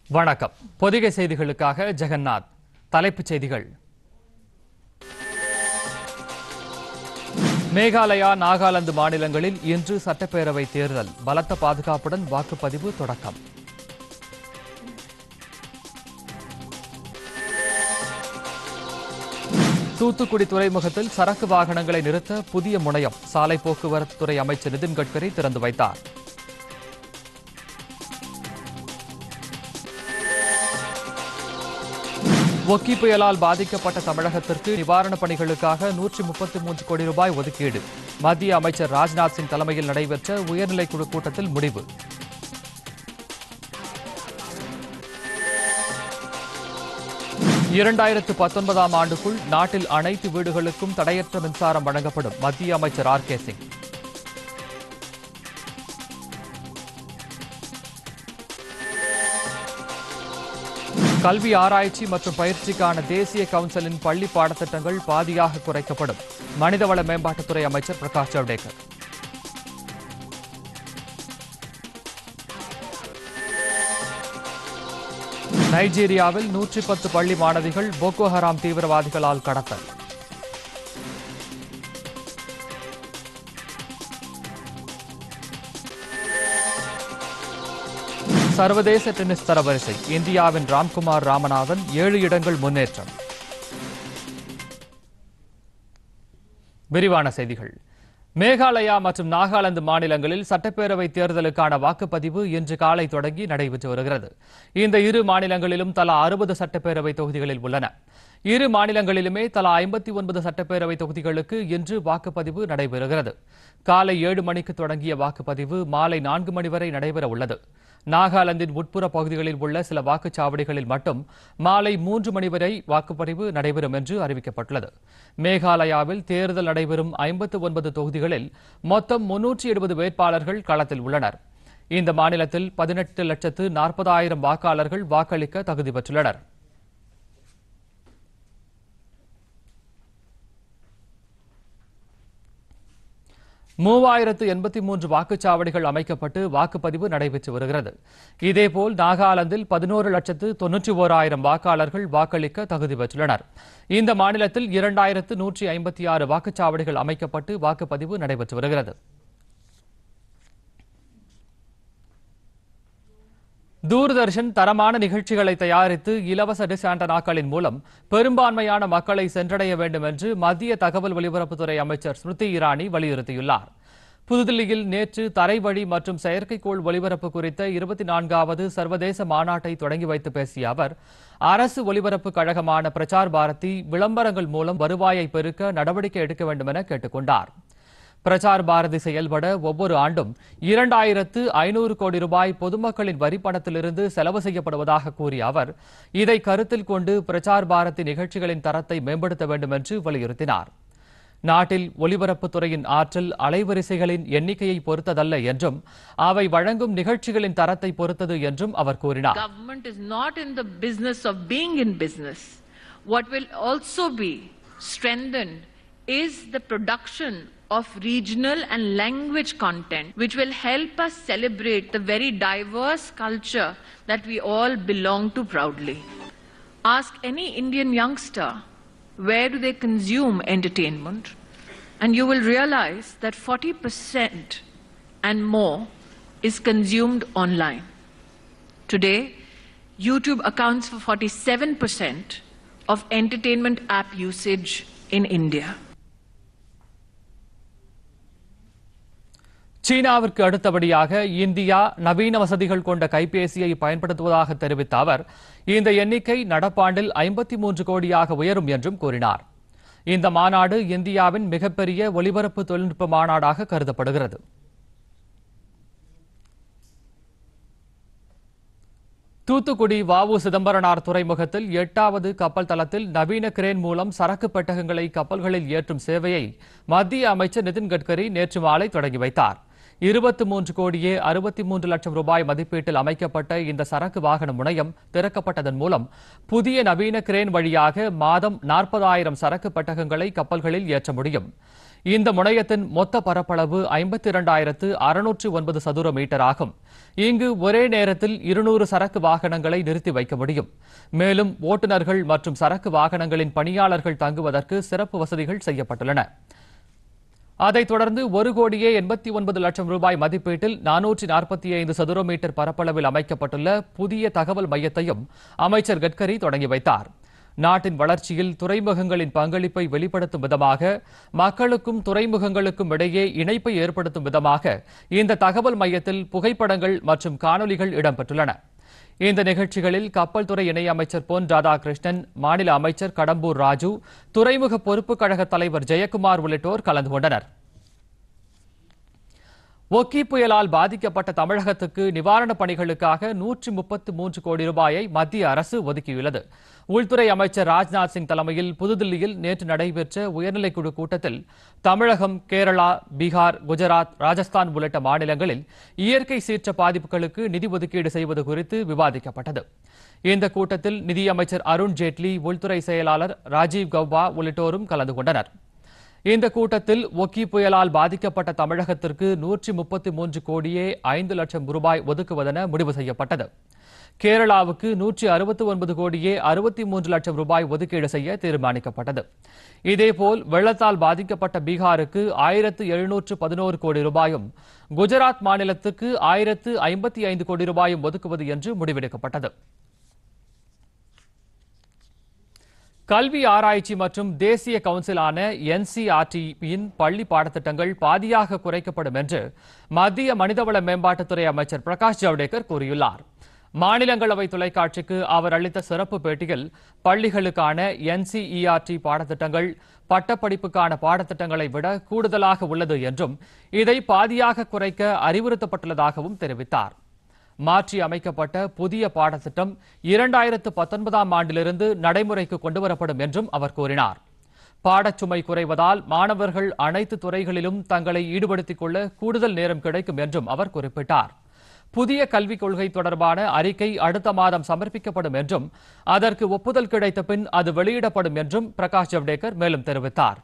வணக்கம் பொதிகை செய்திகளுக்காக ஜெகநாத் தலைப்புச் செய்திகள் மேகாலயா நாகாலாந்து மாநிலங்களில் இன்று சட்டப்பேரவை தேர்தல் பலத்த பாதுகாப்புடன் வாக்குப்பதிவு தொடக்கம் தூத்துக்குடி துறைமுகத்தில் சரக்கு வாகனங்களை நிறுத்த புதிய முனையம் சாலை போக்குவரத்து துறை அமைச்சர் நிதின் கட்கரி திறந்து வைத்தார் ஒக்கி புயலால் பாதிக்கப்பட்ட தமிழகத்திற்கு நிவாரணப் பணிகளுக்காக நூற்றி முப்பத்தி மூன்று கோடி ரூபாய் ஒதுக்கீடு மத்திய அமைச்சர் ராஜ்நாத் சிங் தலைமையில் நடைபெற்ற உயர்நிலைக்குழு கூட்டத்தில் முடிவு இரண்டாயிரத்து பத்தொன்பதாம் ஆண்டுக்குள் நாட்டில் அனைத்து வீடுகளுக்கும் தடையற்ற மின்சாரம் வழங்கப்படும் மத்திய அமைச்சர் ஆர் கே சிங் கல்வி ஆராய்ச்சி மற்றும் பயிற்சிக்கான தேசிய கவுன்சிலின் பள்ளி பாடத்திட்டங்கள் பாதியாக குறைக்கப்படும் மனிதவள மேம்பாட்டுத்துறை அமைச்சர் பிரகாஷ் ஜவடேகர் நைஜீரியாவில் நூற்றி பத்து பள்ளி மாணவிகள் போகோ ஹராம் தீவிரவாதிகளால் கடத்தல் சர்வதேச டென்னிஸ் தரவரிசை இந்தியாவின் ராம்குமார் ராமநாதன் ஏழு இடங்கள் முன்னேற்றம் விரிவான செய்திகள் மேகாலயா மற்றும் நாகாலாந்து மாநிலங்களில் சட்டப்பேரவை தேர்தலுக்கான வாக்குப்பதிவு இன்று காலை தொடங்கி நடைபெற்று வருகிறது இந்த இரு மாநிலங்களிலும் தலா அறுபது சட்டப்பேரவை தொகுதிகளில் உள்ளன இரு மாநிலங்களிலுமே தலா ஐம்பத்தி ஒன்பது சட்டப்பேரவை தொகுதிகளுக்கு இன்று வாக்குப்பதிவு நடைபெறுகிறது காலை ஏழு மணிக்கு தொடங்கிய வாக்குப்பதிவு மாலை நான்கு மணி வரை நடைபெற உள்ளது நாகாலாந்தின் உட்புற பகுதிகளில் உள்ள சில வாக்குச்சாவடிகளில் மட்டும் மாலை மூன்று மணி வரை வாக்குப்பதிவு நடைபெறும் என்று அறிவிக்கப்பட்டுள்ளது மேகாலயாவில் தேர்தல் நடைபெறும் ஐம்பத்து ஒன்பது தொகுதிகளில் மொத்தம் முன்னூற்றி எழுபது வேட்பாளர்கள் களத்தில் உள்ளனர் இந்த மாநிலத்தில் பதினெட்டு லட்சத்து நாற்பதாயிரம் வாக்காளர்கள் வாக்களிக்க தகுதி பெற்றுள்ளனர் மூவாயிரத்து எண்பத்தி மூன்று வாக்குச்சாவடிகள் அமைக்கப்பட்டு வாக்குப்பதிவு நடைபெற்று வருகிறது இதேபோல் நாகாலாந்தில் பதினோரு லட்சத்து தொன்னூற்றி ஓராயிரம் வாக்காளர்கள் வாக்களிக்க தகுதி பெற்றுள்ளனர் இந்த மாநிலத்தில் இரண்டாயிரத்து நூற்றி ஐம்பத்தி ஆறு வாக்குச்சாவடிகள் அமைக்கப்பட்டு வாக்குப்பதிவு நடைபெற்று வருகிறது தூர்தர்ஷன் தரமான நிகழ்ச்சிகளை தயாரித்து இலவச டிஸ் ஆண்டனாக்களின் மூலம் பெரும்பான்மையான மக்களை சென்றடைய வேண்டும் என்று மத்திய தகவல் ஒலிபரப்புத்துறை அமைச்சர் ஸ்மிருதி இரானி வலியுறுத்தியுள்ளார் புதுதில்லியில் நேற்று தரைவழி மற்றும் செயற்கைக்கோள் ஒலிபரப்பு குறித்த இருபத்தி நான்காவது சர்வதேச மாநாட்டை தொடங்கி வைத்து பேசிய அவர் அரசு ஒலிபரப்பு கழகமான பிரசார் பாரதி விளம்பரங்கள் மூலம் வருவாயை பெருக்க நடவடிக்கை எடுக்க வேண்டும் என கேட்டுக் கொண்டார் பிரசார் பாரதி செயல்பட ஒவ்வொரு ஆண்டும் இரண்டாயிரத்து ஐநூறு கோடி ரூபாய் பொதுமக்களின் வரி பணத்திலிருந்து செலவு செய்யப்படுவதாக கூறிய அவர் இதை கருத்தில் கொண்டு பிரசார் பாரதி நிகழ்ச்சிகளின் தரத்தை மேம்படுத்த வேண்டும் என்று வலியுறுத்தினார் நாட்டில் ஒலிபரப்புத் துறையின் ஆற்றல் அலைவரிசைகளின் எண்ணிக்கையை பொறுத்ததல்ல என்றும் அவை வழங்கும் நிகழ்ச்சிகளின் தரத்தை பொறுத்தது என்றும் அவர் கூறினார் Government is not in the business of being in business. What will also be strengthened is the production of regional and language content, which will help us celebrate the very diverse culture that we all belong to proudly. Ask any Indian youngster where do they consume entertainment, and you will realize that 40% and more is consumed online. Today, YouTube accounts for 47% of entertainment app usage in India. சீனாவிற்கு அடுத்தபடியாக India நவீன வசதிகள் கொண்ட கைபேசியை பயன்படுத்துவதாக தெரிவித்த அவர் இந்த எண்ணிக்கை நடப்பாண்டில் ஐம்பத்தி மூன்று கோடியாக உயரும் என்றும் கூறினார் இந்த மாநாடு இந்தியாவின் மிகப்பெரிய ஒலிபரப்பு தொழில்நுட்ப மாநாடாக கருதப்படுகிறது தூத்துக்குடி வாவு சிதம்பரனார் துறைமுகத்தில் எட்டாவது கப்பல் தளத்தில் நவீன கிரேன் மூலம் சரக்கு பெட்டகங்களை கப்பல்களில் ஏற்றும் சேவையை மத்திய அமைச்சர் நிதின் கட்கரி நேற்று மாலை தொடங்கி வைத்தார் இருபத்தி மூன்று கோடியே அறுபத்தி மூன்று லட்சம் ரூபாய் மதிப்பீட்டில் அமைக்கப்பட்ட இந்த சரக்கு வாகன முனையம் திறக்கப்பட்டதன் மூலம் புதிய நவீன கிரேன் வழியாக மாதம் நாற்பதாயிரம் சரக்கு பெட்டகங்களை கப்பல்களில் ஏற்ற முடியும் இந்த முனையத்தின் மொத்த பரப்பளவு ஐம்பத்தி இரண்டாயிரத்து அறுநூற்று ஒன்பது சதுர மீட்டர் ஆகும் இங்கு ஒரே நேரத்தில் இருநூறு சரக்கு வாகனங்களை நிறுத்தி வைக்க முடியும் மேலும் ஓட்டுநர்கள் மற்றும் சரக்கு வாகனங்களின் பணியாளர்கள் தங்குவதற்கு சிறப்பு வசதிகள் செய்யப்பட்டுள்ளன அதைத் தொடர்ந்து ஒரு கோடியே எண்பத்தி ஒன்பது லட்சம் ரூபாய் மதிப்பீட்டில் நானூற்றி நாற்பத்தி ஐந்து சதுர மீட்டர் பரப்பளவில் அமைக்கப்பட்டுள்ள புதிய தகவல் மையத்தையும் அமைச்சர் கட்கரி தொடங்கி வைத்தார் நாட்டின் வளர்ச்சியில் துறைமுகங்களின் பங்களிப்பை வெளிப்படுத்தும் விதமாக மக்களுக்கும் துறைமுகங்களுக்கும் இடையே இணைப்பை ஏற்படுத்தும் விதமாக இந்த தகவல் மையத்தில் புகைப்படங்கள் மற்றும் காணொலிகள் இடம்பெற்றுள்ளன இந்த நிகழ்ச்சிகளில் கப்பல் துறை இணையமைச்சர் பொன் ராதாகிருஷ்ணன் மாநில அமைச்சர் கடம்பூர் ராஜு துறைமுக பொறுப்பு கழக தலைவர் ஜெயக்குமார் உள்ளிட்டோர் கலந்து கொண்டனர் ஒக்கி புயலால் பாதிக்கப்பட்ட தமிழகத்துக்கு நிவாரணப் பணிகளுக்காக நூற்றி முப்பத்து மூன்று கோடி ரூபாயை மத்திய அரசு ஒதுக்கியுள்ளது உள்துறை அமைச்சர் ராஜ்நாத் சிங் தலைமையில் புதுதில்லியில் நேற்று நடைபெற்ற உயர்நிலைக்குழு கூட்டத்தில் தமிழகம் கேரளா பீகார் குஜராத் ராஜஸ்தான் உள்ளிட்ட மாநிலங்களில் இயற்கை சீற்ற பாதிப்புகளுக்கு நிதி ஒதுக்கீடு செய்வது குறித்து விவாதிக்கப்பட்டது இந்த கூட்டத்தில் நிதியமைச்சர் அருண் ஜேட்லி உள்துறை செயலாளர் ராஜீவ் கௌபா உள்ளிட்டோரும் கலந்து கொண்டனர் இந்த கூட்டத்தில் ஒக்கி புயலால் பாதிக்கப்பட்ட தமிழகத்திற்கு நூற்றி முப்பத்தி மூன்று கோடியே ஐந்து லட்சம் ரூபாய் ஒதுக்குவதென முடிவு செய்யப்பட்டது கேரளாவுக்கு நூற்றி அறுபத்தி ஒன்பது கோடியே அறுபத்தி மூன்று லட்சம் ரூபாய் ஒதுக்கீடு செய்ய தீர்மானிக்கப்பட்டது இதேபோல் வெள்ளத்தால் பாதிக்கப்பட்ட பீகாருக்கு ஆயிரத்து எழுநூற்று பதினோரு கோடி ரூபாயும் குஜராத் மாநிலத்துக்கு ஆயிரத்து ஐம்பத்தி ஐந்து கோடி ரூபாயும் ஒதுக்குவது என்று முடிவெடுக்கப்பட்டது கல்வி ஆராய்ச்சி மற்றும் தேசிய கவுன்சிலான என்சிஆர்டியின் பள்ளி பாடத்திட்டங்கள் பாதியாக குறைக்கப்படும் என்று மத்திய மனிதவள மேம்பாட்டுத்துறை அமைச்சர் பிரகாஷ் ஜவடேகர் கூறியுள்ளார் மாநிலங்களவை தொலைக்காட்சிக்கு அவர் அளித்த சிறப்பு பேட்டியில் பள்ளிகளுக்கான என்சிஇஆர்டி பாடத்திட்டங்கள் பட்டப்படிப்புக்கான பாடத்திட்டங்களை விட கூடுதலாக உள்ளது என்றும் இதை பாதியாக குறைக்க அறிவுறுத்தப்பட்டுள்ளதாகவும் தெரிவித்தார் மாற்றி அமைக்கப்பட்ட புதிய பாடத்திட்டம் இரண்டாயிரத்து பத்தொன்பதாம் ஆண்டிலிருந்து நடைமுறைக்கு கொண்டுவரப்படும் என்றும் அவர் கூறினார் பாடச்சுமை குறைவதால் மாணவர்கள் அனைத்து துறைகளிலும் தங்களை ஈடுபடுத்திக் கொள்ள கூடுதல் நேரம் கிடைக்கும் என்றும் அவர் குறிப்பிட்டார் புதிய கல்விக் கொள்கை தொடர்பான அறிக்கை அடுத்த மாதம் சமர்ப்பிக்கப்படும் என்றும் அதற்கு ஒப்புதல் கிடைத்த பின் அது வெளியிடப்படும் என்றும் பிரகாஷ் ஜவடேகர் மேலும் தெரிவித்தார்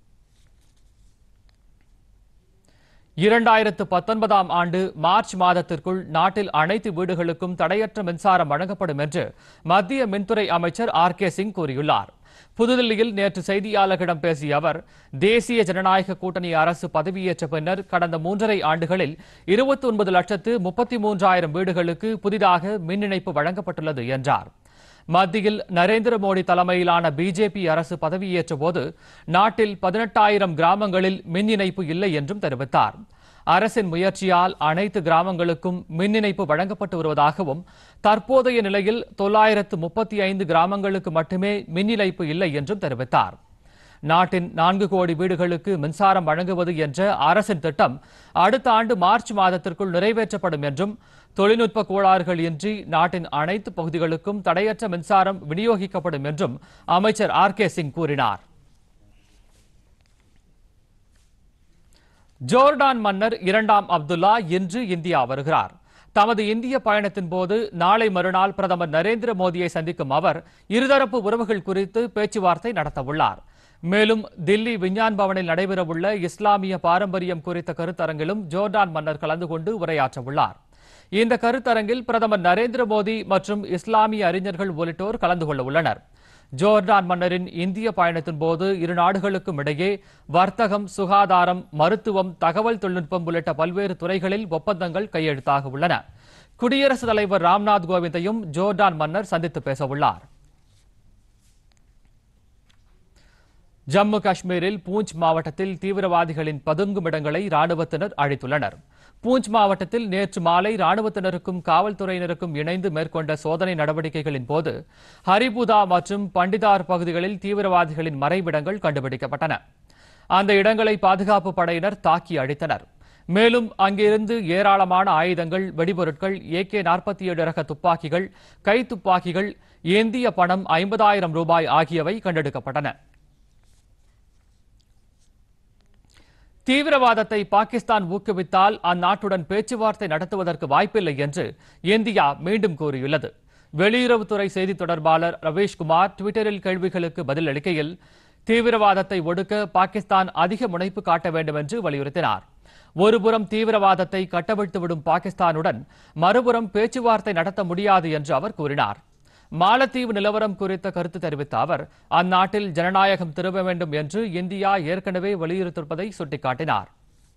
இரண்டாயிரத்து பத்தொன்பதாம் ஆண்டு மார்ச் மாதத்திற்குள் நாட்டில் அனைத்து வீடுகளுக்கும் தடையற்ற மின்சாரம் வழங்கப்படும் என்று மத்திய மின்துறை அமைச்சர் ஆர் கே சிங் கூறியுள்ளார் புதுதில்லியில் நேற்று செய்தியாளர்களிடம் பேசிய அவர் தேசிய ஜனநாயக கூட்டணி அரசு பதவியேற்ற பின்னர் கடந்த மூன்றரை ஆண்டுகளில் இருபத்தி ஒன்பது லட்சத்து முப்பத்தி மூன்றாயிரம் வீடுகளுக்கு புதிதாக மின் இணைப்பு வழங்கப்பட்டுள்ளது என்றார் மத்தியில் நரேந்திர மோடி தலைமையிலான பிஜேபி அரசு பதவியேற்ற போது நாட்டில் பதினெட்டாயிரம் கிராமங்களில் மின் இணைப்பு இல்லை என்றும் தெரிவித்தார் அரசின் முயற்சியால் அனைத்து கிராமங்களுக்கும் மின் இணைப்பு வழங்கப்பட்டு வருவதாகவும் தற்போதைய நிலையில் தொள்ளாயிரத்து முப்பத்தி ஐந்து கிராமங்களுக்கு மட்டுமே மின் இணைப்பு இல்லை என்றும் தெரிவித்தார் நாட்டின் நான்கு கோடி வீடுகளுக்கு மின்சாரம் வழங்குவது என்ற அரசின் திட்டம் அடுத்த ஆண்டு மார்ச் மாதத்திற்குள் நிறைவேற்றப்படும் என்றும் தொழில்நுட்ப கோளாறுகள் இன்றி நாட்டின் அனைத்து பகுதிகளுக்கும் தடையற்ற மின்சாரம் விநியோகிக்கப்படும் என்றும் அமைச்சர் ஆர் கே சிங் கூறினார் ஜோர்டான் மன்னர் இரண்டாம் அப்துல்லா இன்று இந்தியா வருகிறார் தமது இந்திய பயணத்தின் போது நாளை மறுநாள் பிரதமர் நரேந்திர மோடியை சந்திக்கும் அவர் இருதரப்பு உறவுகள் குறித்து பேச்சுவார்த்தை நடத்தவுள்ளார் மேலும் தில்லி விஞ்ஞான் பவனில் நடைபெறவுள்ள இஸ்லாமிய பாரம்பரியம் குறித்த கருத்தரங்கிலும் ஜோர்டான் மன்னர் கலந்து கொண்டு உரையாற்றவுள்ளார் இந்த கருத்தரங்கில் பிரதமர் நரேந்திர மோடி மற்றும் இஸ்லாமிய அறிஞர்கள் உள்ளிட்டோர் கலந்து கொள்ள உள்ளனர் ஜோர்டான் மன்னரின் இந்திய பயணத்தின் போது இரு நாடுகளுக்கும் இடையே வர்த்தகம் சுகாதாரம் மருத்துவம் தகவல் தொழில்நுட்பம் உள்ளிட்ட பல்வேறு துறைகளில் ஒப்பந்தங்கள் கையெழுத்தாக உள்ளன குடியரசுத் தலைவர் ராம்நாத் கோவிந்தையும் ஜோர்டான் மன்னர் சந்தித்து பேசவுள்ளார் ஜம்மு காஷ்மீரில் பூஞ்ச் மாவட்டத்தில் தீவிரவாதிகளின் பதுங்கும் இடங்களை ராணுவத்தினர் அழித்துள்ளனர் பூஞ்ச் மாவட்டத்தில் நேற்று மாலை ராணுவத்தினருக்கும் காவல்துறையினருக்கும் இணைந்து மேற்கொண்ட சோதனை நடவடிக்கைகளின் போது ஹரிபுதா மற்றும் பண்டிதார் பகுதிகளில் தீவிரவாதிகளின் மறைவிடங்கள் கண்டுபிடிக்கப்பட்டன அந்த இடங்களை பாதுகாப்பு படையினர் தாக்கி அழித்தனர் மேலும் அங்கிருந்து ஏராளமான ஆயுதங்கள் வெடிபொருட்கள் ஏகே நாற்பத்தி ஏழு ரக துப்பாக்கிகள் கை துப்பாக்கிகள் ஏந்திய பணம் ஐம்பதாயிரம் ரூபாய் ஆகியவை கண்டெடுக்கப்பட்டன தீவிரவாதத்தை பாகிஸ்தான் ஊக்குவித்தால் அந்நாட்டுடன் பேச்சுவார்த்தை நடத்துவதற்கு வாய்ப்பில்லை என்று இந்தியா மீண்டும் கூறியுள்ளது வெளியுறவுத்துறை செய்தி தொடர்பாளர் ரவீஷ்குமார் டுவிட்டரில் கேள்விகளுக்கு பதிலளிக்கையில் தீவிரவாதத்தை ஒடுக்க பாகிஸ்தான் அதிக முனைப்பு காட்ட வேண்டும் என்று வலியுறுத்தினார் ஒருபுறம் தீவிரவாதத்தை கட்டவிழ்த்துவிடும் பாகிஸ்தானுடன் மறுபுறம் பேச்சுவார்த்தை நடத்த முடியாது என்று அவர் கூறினார் மாலத்தீவு நிலவரம் குறித்த கருத்து தெரிவித்த அவர் அந்நாட்டில் ஜனநாயகம் திரும்ப வேண்டும் என்று இந்தியா ஏற்கனவே வலியுறுத்தியிருப்பதை சுட்டிக்காட்டினார்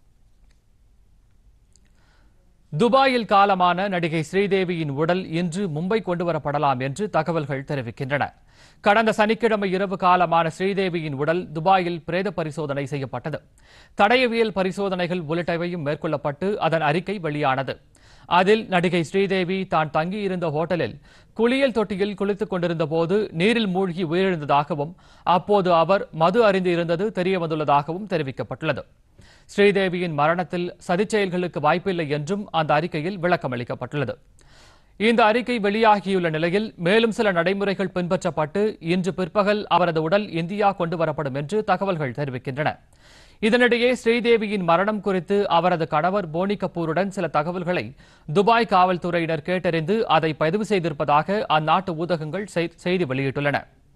துபாயில் காலமான நடிகை ஸ்ரீதேவியின் உடல் இன்று மும்பை கொண்டுவரப்படலாம் என்று தகவல்கள் தெரிவிக்கின்றன கடந்த சனிக்கிழமை இரவு காலமான ஸ்ரீதேவியின் உடல் துபாயில் பிரேத பரிசோதனை செய்யப்பட்டது தடயவியல் பரிசோதனைகள் உள்ளிட்டவையும் மேற்கொள்ளப்பட்டு அதன் அறிக்கை வெளியானது அதில் நடிகை ஸ்ரீதேவி தான் தங்கியிருந்த ஹோட்டலில் குளியல் தொட்டியில் குளித்துக் கொண்டிருந்த போது நீரில் மூழ்கி உயிரிழந்ததாகவும் அப்போது அவர் மது அறிந்து இருந்தது தெரியவந்துள்ளதாகவும் தெரிவிக்கப்பட்டுள்ளது ஸ்ரீதேவியின் மரணத்தில் சதிச் செயல்களுக்கு வாய்ப்பில்லை என்றும் அந்த அறிக்கையில் விளக்கமளிக்கப்பட்டுள்ளது இந்த அறிக்கை வெளியாகியுள்ள நிலையில் மேலும் சில நடைமுறைகள் பின்பற்றப்பட்டு இன்று பிற்பகல் அவரது உடல் இந்தியா கொண்டு வரப்படும் என்று தகவல்கள் தெரிவிக்கின்றன இதனிடையே ஸ்ரீதேவியின் மரணம் குறித்து அவரது கணவர் போனி கபூருடன் சில தகவல்களை துபாய் காவல்துறையினர் கேட்டறிந்து அதை பதிவு செய்திருப்பதாக அந்நாட்டு ஊடகங்கள் செய்- செய்தி வெளியிட்டுள்ளன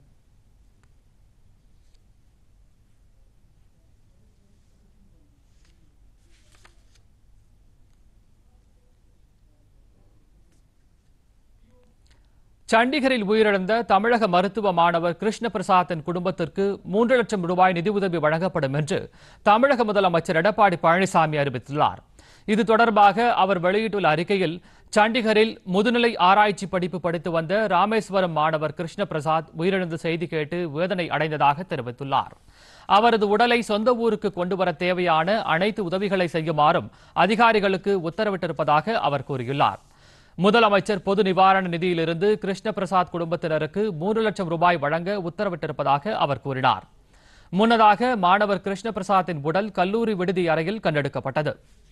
சண்டிகரில் உயிரிழந்த தமிழக மருத்துவ மாணவர் கிருஷ்ண பிரசாத்தின் குடும்பத்திற்கு மூன்று லட்சம் ரூபாய் நிதியுதவி வழங்கப்படும் என்று தமிழக முதலமைச்சர் எடப்பாடி பழனிசாமி அறிவித்துள்ளார் இது தொடர்பாக அவர் வெளியிட்டுள்ள அறிக்கையில் சண்டிகரில் முதுநிலை ஆராய்ச்சி படிப்பு படித்து வந்த ராமேஸ்வரம் மாணவர் கிருஷ்ண பிரசாத் உயிரிழந்த செய்தி கேட்டு வேதனை அடைந்ததாக தெரிவித்துள்ளார் அவரது உடலை சொந்த ஊருக்கு கொண்டு வர தேவையான அனைத்து உதவிகளை செய்யுமாறும் அதிகாரிகளுக்கு உத்தரவிட்டிருப்பதாக அவர் கூறியுள்ளார் முதலமைச்சர் பொது நிவாரண நிதியிலிருந்து கிருஷ்ண பிரசாத் குடும்பத்தினருக்கு மூன்று லட்சம் ரூபாய் வழங்க உத்தரவிட்டிருப்பதாக அவர் கூறினார் முன்னதாக மாணவர் கிருஷ்ண பிரசாத்தின் உடல் கல்லூரி விடுதி அறையில் கண்டெடுக்கப்பட்டது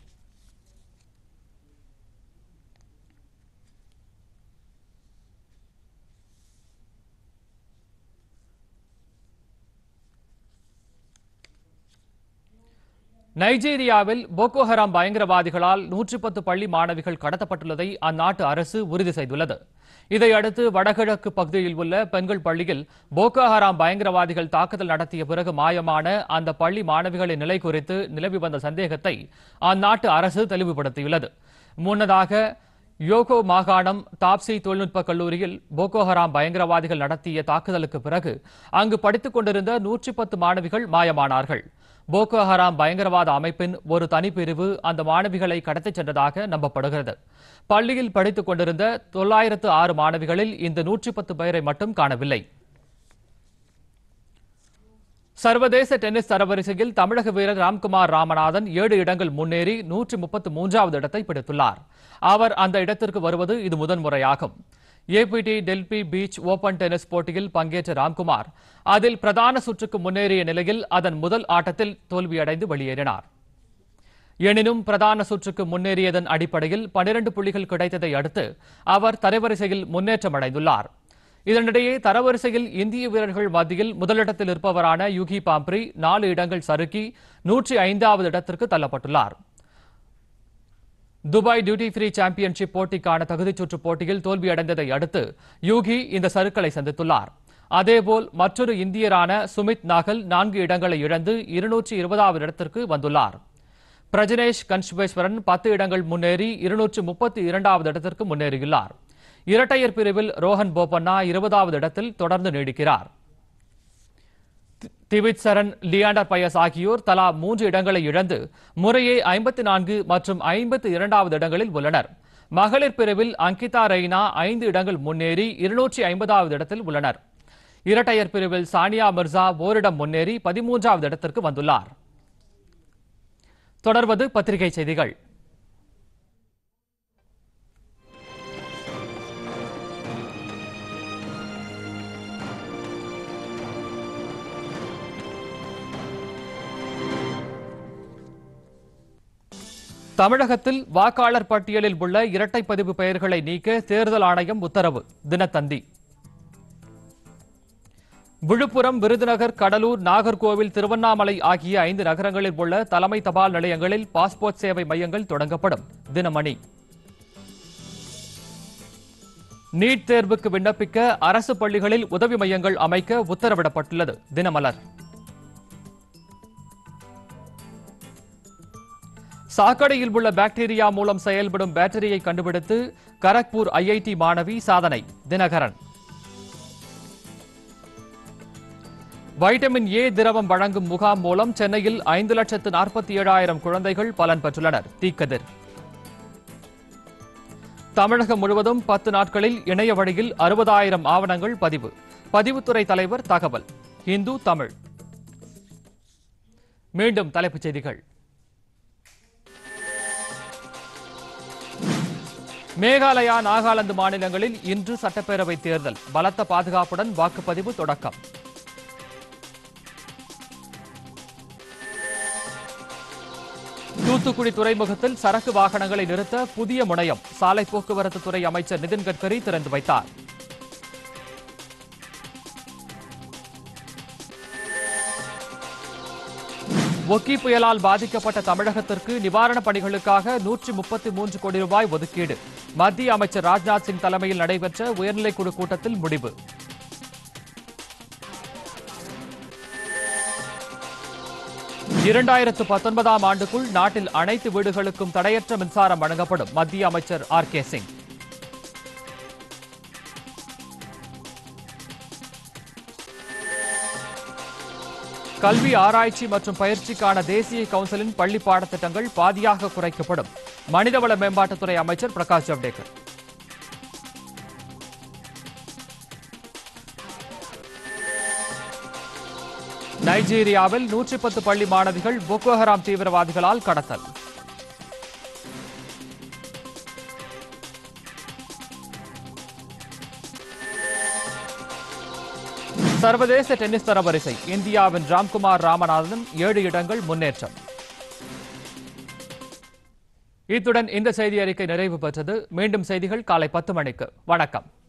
நைஜீரியாவில் போகோ ஹராம் பயங்கரவாதிகளால் நூற்றி பத்து பள்ளி மாணவிகள் கடத்தப்பட்டுள்ளதை அந்நாட்டு அரசு உறுதி செய்துள்ளது இதையடுத்து வடகிழக்கு பகுதியில் உள்ள பெண்கள் பள்ளியில் போகோ ஹராம் பயங்கரவாதிகள் தாக்குதல் நடத்திய பிறகு மாயமான அந்த பள்ளி மாணவிகளின் நிலை குறித்து நிலவி வந்த சந்தேகத்தை அந்நாட்டு அரசு தெளிவுபடுத்தியுள்ளது முன்னதாக யோகோ மாகாணம் தாப்சி தொழில்நுட்ப கல்லூரியில் போகோ ஹராம் பயங்கரவாதிகள் நடத்திய தாக்குதலுக்கு பிறகு அங்கு படித்துக் கொண்டிருந்த நூற்றி பத்து மாணவிகள் மாயமானார்கள் போகோ ஹராம் பயங்கரவாத அமைப்பின் ஒரு தனிப்பிரிவு அந்த மாணவிகளை கடத்திச் சென்றதாக நம்பப்படுகிறது பள்ளியில் படித்துக் கொண்டிருந்த தொள்ளாயிரத்து ஆறு மாணவிகளில் இந்த நூற்றி பத்து பேரை மட்டும் காணவில்லை சர்வதேச டென்னிஸ் தரவரிசையில் தமிழக வீரர் ராம்குமார் ராமநாதன் ஏழு இடங்கள் முன்னேறி நூற்றி முப்பத்து மூன்றாவது இடத்தை பிடித்துள்ளார் அவர் அந்த இடத்திற்கு வருவது இது முதன்முறையாகும் ஏபிடி டெல்பி பீச் ஓபன் டென்னிஸ் போட்டியில் பங்கேற்ற ராம்குமார் அதில் பிரதான சுற்றுக்கு முன்னேறிய நிலையில் அதன் முதல் ஆட்டத்தில் தோல்வியடைந்து வெளியேறினார் எனினும் பிரதான சுற்றுக்கு முன்னேறியதன் அடிப்படையில் 12 புள்ளிகள் கிடைத்ததை அடுத்து அவர் தரவரிசையில் முன்னேற்றம் அடைந்துள்ளார் இதனிடையே தரவரிசையில் இந்திய வீரர்கள் மத்தியில் முதலிடத்தில் இருப்பவரான யுகி பாம்ப்ரி நாலு இடங்கள் சறுக்கி நூற்றி ஐந்தாவது இடத்திற்கு தள்ளப்பட்டுள்ளார் துபாய் டியூட்டி ஃப்ரீ சாம்பியன்ஷிப் போட்டிக்கான தகுதிச் சுற்று போட்டியில் தோல்வியடைந்ததை அடுத்து யூகி இந்த சறுக்கலை சந்தித்துள்ளார் அதேபோல் மற்றொரு இந்தியரான சுமித் நாகல் நான்கு இடங்களை இழந்து இருநூற்றி இருபதாவது இடத்திற்கு வந்துள்ளார் பிரஜனேஷ் கன்ஷ்வேஸ்வரன் பத்து இடங்கள் முன்னேறி இருநூற்று முப்பத்தி இரண்டாவது இடத்திற்கு முன்னேறியுள்ளார் இரட்டையர் பிரிவில் ரோஹன் போபண்ணா இருபதாவது இடத்தில் தொடர்ந்து நீடிக்கிறார் திவித் சரண் லியாண்டர் பயஸ் ஆகியோர் தலா மூன்று இடங்களை இழந்து முறையே ஐம்பத்தி நான்கு மற்றும் ஐம்பத்தி இரண்டாவது இடங்களில் உள்ளனர் மகளிர் பிரிவில் அங்கிதா ரெய்னா ஐந்து இடங்கள் முன்னேறி இருநூற்றி ஐம்பதாவது இடத்தில் உள்ளனர் இரட்டையர் பிரிவில் சானியா மிர்சா ஓரிடம் முன்னேறி பதிமூன்றாவது இடத்திற்கு வந்துள்ளார் தொடர்வது பத்திரிகை செய்திகள் தமிழகத்தில் வாக்காளர் பட்டியலில் உள்ள இரட்டை பதிவு பெயர்களை நீக்க தேர்தல் ஆணையம் உத்தரவு தினத்தந்தி விழுப்புரம் விருதுநகர் கடலூர் நாகர்கோவில் திருவண்ணாமலை ஆகிய ஐந்து நகரங்களில் உள்ள தலைமை தபால் நிலையங்களில் பாஸ்போர்ட் சேவை மையங்கள் தொடங்கப்படும் தினமணி நீட் தேர்வுக்கு விண்ணப்பிக்க அரசு பள்ளிகளில் உதவி மையங்கள் அமைக்க உத்தரவிடப்பட்டுள்ளது தினமலர் சாக்கடையில் உள்ள பாக்டீரியா மூலம் செயல்படும் பேட்டரியை கண்டுபிடித்து கரக்பூர் ஐஐடி மாணவி சாதனை தினகரன் வைட்டமின் ஏ திரவம் வழங்கும் முகாம் மூலம் சென்னையில் ஐந்து லட்சத்து நாற்பத்தி ஏழாயிரம் குழந்தைகள் பலன் பெற்றுள்ளனர் தீக்கதிர் தமிழகம் முழுவதும் பத்து நாட்களில் இணைய வழியில் அறுபதாயிரம் ஆவணங்கள் பதிவு பதிவுத்துறை தலைவர் தகவல் இந்து தமிழ் மீண்டும் தலைப்புச் செய்திகள் மேகாலயா நாகாலாந்து மாநிலங்களில் இன்று சட்டப்பேரவை தேர்தல் பலத்த பாதுகாப்புடன் வாக்குப்பதிவு தொடக்கம் தூத்துக்குடி துறைமுகத்தில் சரக்கு வாகனங்களை நிறுத்த புதிய முனையம் சாலை போக்குவரத்து துறை அமைச்சர் நிதின் கட்கரி திறந்து வைத்தார் ஒக்கி புயலால் பாதிக்கப்பட்ட தமிழகத்திற்கு நிவாரணப் பணிகளுக்காக நூற்றி முப்பத்தி மூன்று கோடி ரூபாய் ஒதுக்கீடு மத்திய அமைச்சர் ராஜ்நாத் சிங் தலைமையில் நடைபெற்ற உயர்நிலைக்குழு கூட்டத்தில் முடிவு இரண்டாயிரத்து பத்தொன்பதாம் ஆண்டுக்குள் நாட்டில் அனைத்து வீடுகளுக்கும் தடையற்ற மின்சாரம் வழங்கப்படும் மத்திய அமைச்சர் ஆர் கே சிங் கல்வி ஆராய்ச்சி மற்றும் பயிற்சிக்கான தேசிய கவுன்சிலின் பள்ளி பாடத்திட்டங்கள் பாதியாக குறைக்கப்படும் மனிதவள மேம்பாட்டுத்துறை அமைச்சர் பிரகாஷ் ஜவ்டேகர் நைஜீரியாவில் நூற்றி பத்து பள்ளி மாணவிகள் போகோ ஹராம் தீவிரவாதிகளால் கடத்தல் சர்வதேச டென்னிஸ் தரவரிசை இந்தியாவின் ராம்குமார் ராமநாதன் ஏழு இடங்கள் முன்னேற்றம் இத்துடன் இந்த செய்தி அறிக்கை நிறைவு பெற்றது மீண்டும் செய்திகள் காலை பத்து மணிக்கு வணக்கம்